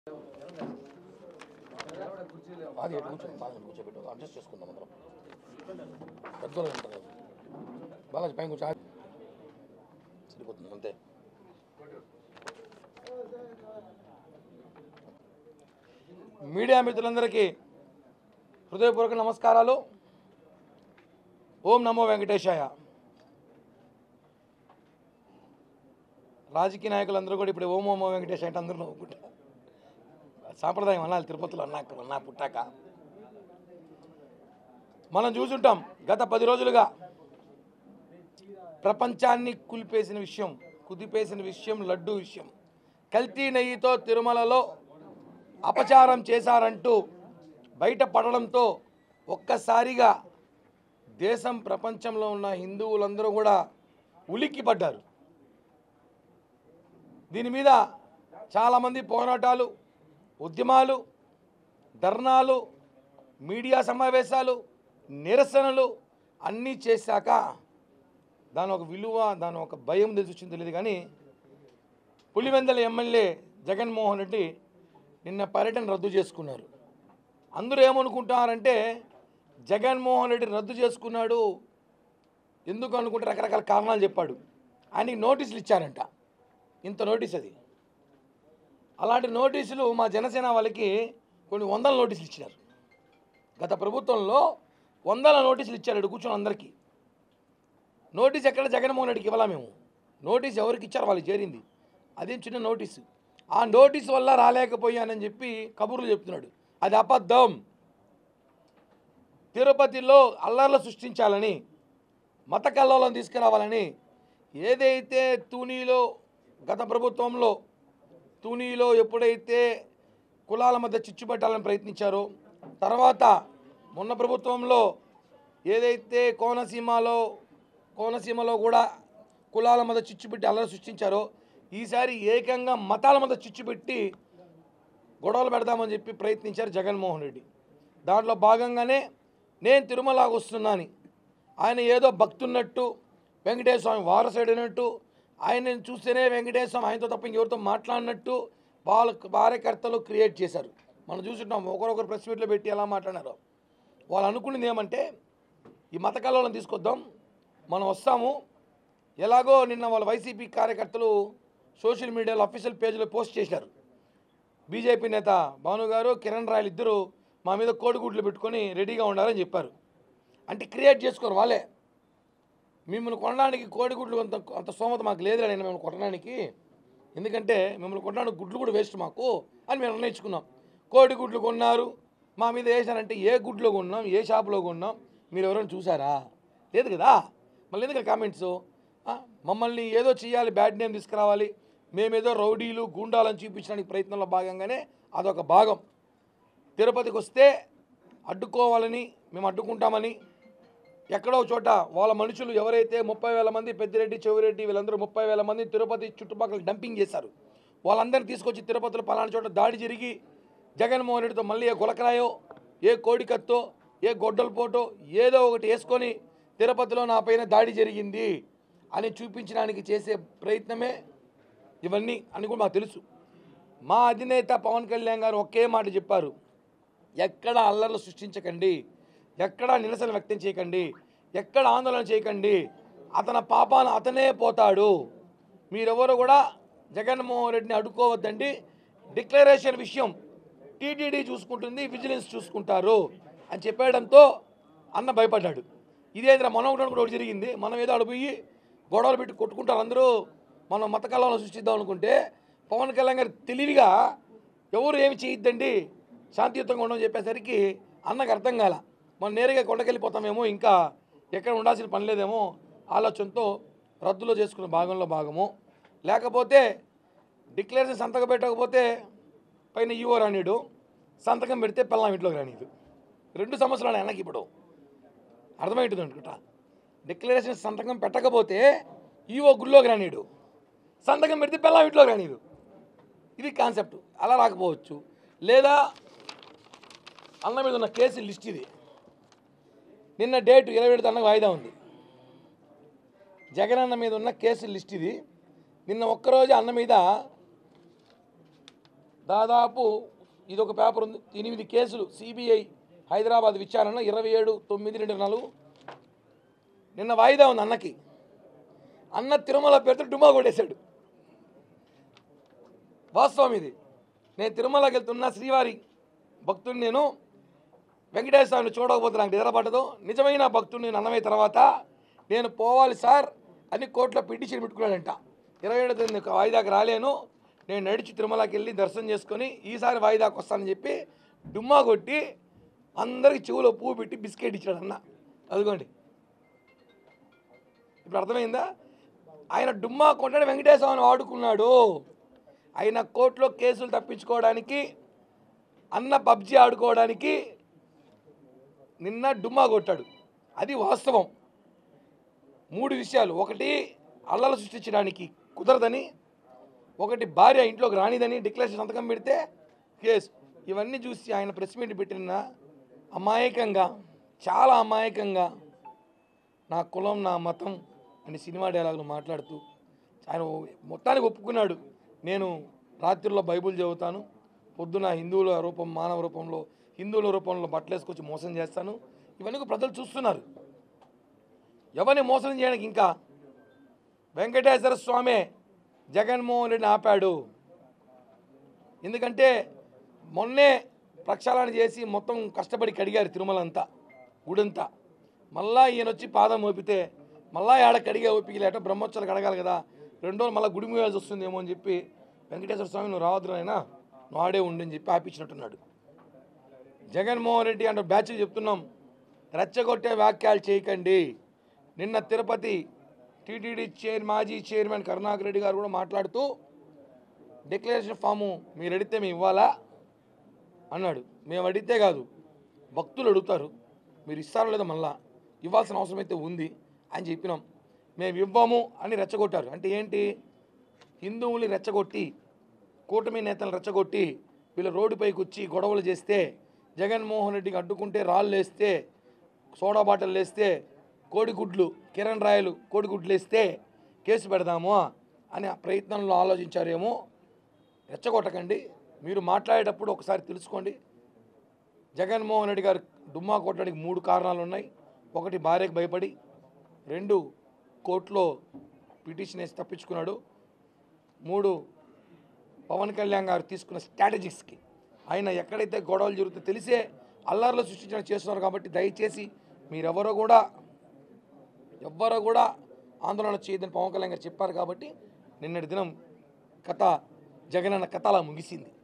అది ఎటు కూర్చో బాగా కూర్చోబెట్టు అడ్జస్ట్ చేసుకుందాం అందరం పెద్దలు ఉంటారు బాగా పైన కూర్చో సరిపోతుంది అంతే మీడియా మిత్రులందరికీ హృదయపూర్వక నమస్కారాలు ఓం నమో వెంకటేశాయ రాజకీయ నాయకులందరూ కూడా ఇప్పుడు ఓం ఓమో వెంకటేశ్ అంటే అందరూ నవ్వుకుంటారు సాంప్రదాయం అనాలి తిరుపతిలో అన్నాక అన్నా పుట్టాక మనం చూసుంటాం గత పది రోజులుగా ప్రపంచాన్ని కులిపేసిన విషయం కుదిపేసిన విషయం లడ్డు విషయం కల్తీ నెయ్యితో తిరుమలలో అపచారం చేశారంటూ బయట పడడంతో ఒక్కసారిగా దేశం ప్రపంచంలో ఉన్న హిందువులందరూ కూడా ఉలిక్కి పడ్డారు దీని మీద చాలామంది పోరాటాలు ఉద్యమాలు ధర్నాలు మీడియా సమావేశాలు నిరసనలు అన్నీ చేశాక దాని ఒక విలువ దాని ఒక భయం తెలిసి వచ్చింది తెలియదు కానీ పులివెందల ఎమ్మెల్యే జగన్మోహన్ రెడ్డి నిన్న పర్యటన రద్దు చేసుకున్నారు అందరూ ఏమనుకుంటున్నారంటే జగన్మోహన్ రెడ్డి రద్దు చేసుకున్నాడు ఎందుకు అనుకుంటే రకరకాల కారణాలు చెప్పాడు ఆయనకి నోటీసులు ఇచ్చారంట ఇంత నోటీస్ అది అలాంటి నోటీసులు మా జనసేన వాళ్ళకి కొన్ని వందల నోటీసులు ఇచ్చినారు గత ప్రభుత్వంలో వందల నోటీసులు ఇచ్చారు ఇక్కడ కూర్చొని అందరికీ నోటీస్ ఎక్కడ జగన్మోహన్ రెడ్డికి ఇవ్వాలా మేము నోటీస్ ఎవరికి ఇచ్చారు వాళ్ళకి చేరింది అదేం చిన్న నోటీసు ఆ నోటీస్ వల్ల రాలేకపోయానని చెప్పి కబుర్లు చెప్తున్నాడు అది అబద్ధం తిరుపతిలో అల్లర్లు సృష్టించాలని మత కల్లోలం తీసుకురావాలని ఏదైతే తూనీలో గత ప్రభుత్వంలో తూనీలో ఎప్పుడైతే కులాల మధ్య చిచ్చు పెట్టాలని ప్రయత్నించారో తర్వాత మొన్న ప్రభుత్వంలో ఏదైతే కోనసీమలో కోనసీమలో కూడా కులాల మధ్య చిచ్చు పెట్టి అల్లరి సృష్టించారో ఈసారి ఏకంగా మతాల మధ్య చిచ్చు పెట్టి గొడవలు పెడదామని చెప్పి ప్రయత్నించారు జగన్మోహన్ రెడ్డి దాంట్లో భాగంగానే నేను తిరుమలకు వస్తున్నాను ఆయన ఏదో భక్తున్నట్టు వెంకటేశ్వర స్వామి వారసుడినట్టు ఆయనని చూస్తేనే వెంకటేశ్వర స్వామి ఆయనతో తప్ప ఇంకెవరితో మాట్లాడినట్టు వాళ్ళ కార్యకర్తలు క్రియేట్ చేశారు మనం చూసుంటాం ఒకరొకరు ప్రెస్ మీట్లో పెట్టి ఎలా మాట్లాడారో వాళ్ళు అనుకున్నది ఏమంటే ఈ మత కళలను తీసుకొద్దాం మనం వస్తాము ఎలాగో నిన్న వాళ్ళ వైసీపీ కార్యకర్తలు సోషల్ మీడియాలో అఫీషియల్ పేజ్లో పోస్ట్ చేశారు బీజేపీ నేత భాను గారు కిరణ్ రాయలు ఇద్దరు మా మీద కోడిగుడ్లు పెట్టుకొని రెడీగా ఉండాలని చెప్పారు అంటే క్రియేట్ చేసుకోరు వాళ్ళే మిమ్మల్ని కొనడానికి కోడిగుడ్లు అంత అంత స్తోమత మాకు లేదురా నేను మిమ్మల్ని కొట్టడానికి ఎందుకంటే మిమ్మల్ని కొట్టడానికి గుడ్లు కూడా వేస్ట్ మాకు అని మేము నిర్ణయించుకున్నాం కోడిగుడ్లు కొన్నారు మా మీద వేసారంటే ఏ గుడ్లో కొన్నాం ఏ షాపులో కొన్నాం మీరు ఎవరైనా చూసారా లేదు కదా మళ్ళీ ఎందుకు కామెంట్స్ మమ్మల్ని ఏదో చేయాలి బ్యాడ్ నేమ్ తీసుకురావాలి మేమేదో రౌడీలు గుండాలని చూపించడానికి ప్రయత్నంలో భాగంగానే అదొక భాగం తిరుపతికి వస్తే అడ్డుకోవాలని మేము అడ్డుకుంటామని ఎక్కడో చోట వాళ్ళ మనుషులు ఎవరైతే ముప్పై వేల మంది పెద్దిరెడ్డి చెవిరెడ్డి వీళ్ళందరూ ముప్పై వేల మంది తిరుపతి చుట్టుపక్కల డంపింగ్ చేశారు వాళ్ళందరినీ తీసుకొచ్చి తిరుపతిలో పలానా చోట దాడి జరిగి జగన్మోహన్ రెడ్డితో మళ్ళీ ఏ గులకరాయో ఏ కోడికత్తో ఏ గొడ్డల పోటో ఏదో ఒకటి వేసుకొని తిరుపతిలో నా పైన దాడి జరిగింది అని చూపించడానికి చేసే ప్రయత్నమే ఇవన్నీ అని కూడా మాకు తెలుసు మా అధినేత పవన్ కళ్యాణ్ గారు ఒకే మాట చెప్పారు ఎక్కడ అల్లర్లు సృష్టించకండి ఎక్కడ నిరసన వ్యక్తం చేయకండి ఎక్కడ ఆందోళన చేయకండి అతని పాపాన అతనే పోతాడు మీరెవరు కూడా జగన్మోహన్ రెడ్డిని అడ్డుకోవద్దండి డిక్లరేషన్ విషయం టీటీడీ చూసుకుంటుంది విజిలెన్స్ చూసుకుంటారు అని చెప్పేయడంతో అన్న భయపడ్డాడు ఇదేంద్ర మనం ఒకటి కూడా ఒకటి జరిగింది మనం ఏదో అడిపోయి గొడవలు పెట్టి కొట్టుకుంటారు అందరూ మనం మత కళలను సృష్టిద్దాం అనుకుంటే పవన్ కళ్యాణ్ గారు తెలివిగా ఎవరు ఏమి చేయొద్దండి శాంతియుతంగా ఉండమని చెప్పేసరికి అన్నకు అర్థం కాల మనం నేరుగా కొండకెళ్ళిపోతామేమో ఇంకా ఎక్కడ ఉండాల్సిన పని లేదేమో ఆలోచనతో రద్దులో చేసుకున్న భాగంలో భాగము లేకపోతే డిక్లరేషన్ సంతకం పెట్టకపోతే పైన ఈవో రానీడు సంతకం పెడితే పిల్లం ఇంట్లోకి రానీడు రెండు సంవత్సరాలు వెనక్కి ఇప్పుడు అర్థమవుతుంది అనుకుంటా డిక్లరేషన్ సంతకం పెట్టకపోతే ఈవో గుళ్ళోకి రానీడు సంతకం పెడితే పిల్లం ఇంట్లోకి రానీడు ఇది కాన్సెప్ట్ అలా రాకపోవచ్చు లేదా అన్న మీద ఉన్న కేసు లిస్ట్ ఇది నిన్న డేట్ ఇరవై ఏడు తనకు వాయిదా ఉంది జగన్ అన్న మీద ఉన్న కేసు లిస్ట్ ఇది నిన్న ఒక్కరోజు అన్న మీద దాదాపు ఇది ఒక పేపర్ ఉంది ఎనిమిది కేసులు సిబిఐ హైదరాబాద్ విచారణ ఇరవై ఏడు తొమ్మిది రెండు నాలుగు నిన్న వాయిదా ఉంది అన్నకి అన్న తిరుమల పేరుతో డుమా కొట్టేశాడు వాస్తవం ఇది నేను తిరుమలకి వెళ్తున్నా శ్రీవారి భక్తుడిని నేను వెంకటేశ్వర స్వామిని చూడకపోతే నాకు నిద్రపడదు నిజమైన భక్తుడిని నేను అన్నమైన తర్వాత నేను పోవాలి సార్ అని కోర్టులో పిటిషన్ పెట్టుకున్నాడంట ఇరవై ఏడు తేదీ వాయిదాకి రాలేను నేను నడిచి తిరుమలకి వెళ్ళి దర్శనం చేసుకొని ఈసారి వాయిదాకి వస్తానని చెప్పి డుమ్మా కొట్టి అందరికి చెవులో పువ్వు పెట్టి బిస్కెట్ ఇచ్చాడు అన్న అదిగోండి ఇప్పుడు అర్థమైందా ఆయన డుమ్మా కొట్టాడు వెంకటేశ్వర స్వామిని వాడుకున్నాడు ఆయన కోర్టులో కేసులు తప్పించుకోవడానికి అన్న పబ్జి ఆడుకోవడానికి నిన్న డుమ్మా కొట్టాడు అది వాస్తవం మూడు విషయాలు ఒకటి అల్లలు సృష్టించడానికి కుదరదని ఒకటి భార్య ఇంట్లోకి రానిదని డిక్లరేషన్ సంతకం పెడితే కేసు ఇవన్నీ చూసి ఆయన ప్రెస్ మీట్ పెట్టిన అమాయకంగా చాలా అమాయకంగా నా కులం నా మతం అని సినిమా డైలాగులు మాట్లాడుతూ ఆయన మొత్తానికి ఒప్పుకున్నాడు నేను రాత్రిలో బైబుల్ చదువుతాను పొద్దున హిందువుల రూపం మానవ రూపంలో హిందువుల రూపంలో బట్టలు వేసుకొచ్చి మోసం చేస్తాను ఇవన్నీ కూడా ప్రజలు చూస్తున్నారు ఎవరిని మోసం చేయడానికి ఇంకా వెంకటేశ్వర స్వామి జగన్మోహన్ రెడ్డిని ఆపాడు ఎందుకంటే మొన్నే ప్రక్షాళన చేసి మొత్తం కష్టపడి కడిగారు తిరుమల అంతా గుడంతా మళ్ళా ఈయన వచ్చి పాదం మోపితే మళ్ళా ఏడ కడిగే ఓపిక లేట బ్రహ్మోత్సవాలు కడగాలి కదా రెండు రోజులు మళ్ళీ గుడి మూయాల్సి వస్తుందేమో అని చెప్పి వెంకటేశ్వర స్వామి నువ్వు రావద్దు అయినా నువ్వు ఆడే ఉండని చెప్పి ఆపించినట్టున్నాడు జగన్మోహన్ రెడ్డి అంటే బ్యాచ్ చెప్తున్నాం రెచ్చగొట్టే వ్యాఖ్యలు చేయకండి నిన్న తిరుపతి టీటీడీ చైర్ మాజీ చైర్మన్ కరుణాకర్ రెడ్డి గారు కూడా మాట్లాడుతూ డిక్లరేషన్ ఫాము మీరు అడిగితే మేము ఇవ్వాలా అన్నాడు మేము అడిగితే కాదు భక్తులు అడుగుతారు మీరు ఇస్తారో లేదో మళ్ళా ఇవ్వాల్సిన అవసరం అయితే ఉంది అని చెప్పినాం మేము ఇవ్వము అని రెచ్చగొట్టారు అంటే ఏంటి హిందువుల్ని రెచ్చగొట్టి కూటమి నేతలను రెచ్చగొట్టి వీళ్ళు రోడ్డుపైకి వచ్చి గొడవలు చేస్తే జగన్మోహన్ రెడ్డికి అడ్డుకుంటే రాళ్ళు వేస్తే సోడా బాటిల్ వేస్తే కోడిగుడ్లు కిరణ్ రాయలు కోడిగుడ్లు వేస్తే కేసు పెడదాము అని ఆ ప్రయత్నంలో ఆలోచించారేమో రెచ్చగొట్టకండి మీరు మాట్లాడేటప్పుడు ఒకసారి తెలుసుకోండి జగన్మోహన్ రెడ్డి గారు డుమ్మా కొట్టడానికి మూడు కారణాలు ఉన్నాయి ఒకటి భార్యకు భయపడి రెండు కోర్టులో పిటిషన్ వేసి తప్పించుకున్నాడు మూడు పవన్ కళ్యాణ్ గారు తీసుకున్న స్ట్రాటజిక్స్కి ఆయన ఎక్కడైతే గొడవలు జరుగుతుందో తెలిసే అల్లర్లు సృష్టించడం చేస్తున్నారు కాబట్టి దయచేసి మీరెవరో కూడా ఎవ్వరూ కూడా ఆందోళన చేయదని పవన్ కళ్యాణ్ గారు చెప్పారు కాబట్టి నిన్నటి దినం కథ జగనన్న కథ అలా ముగిసింది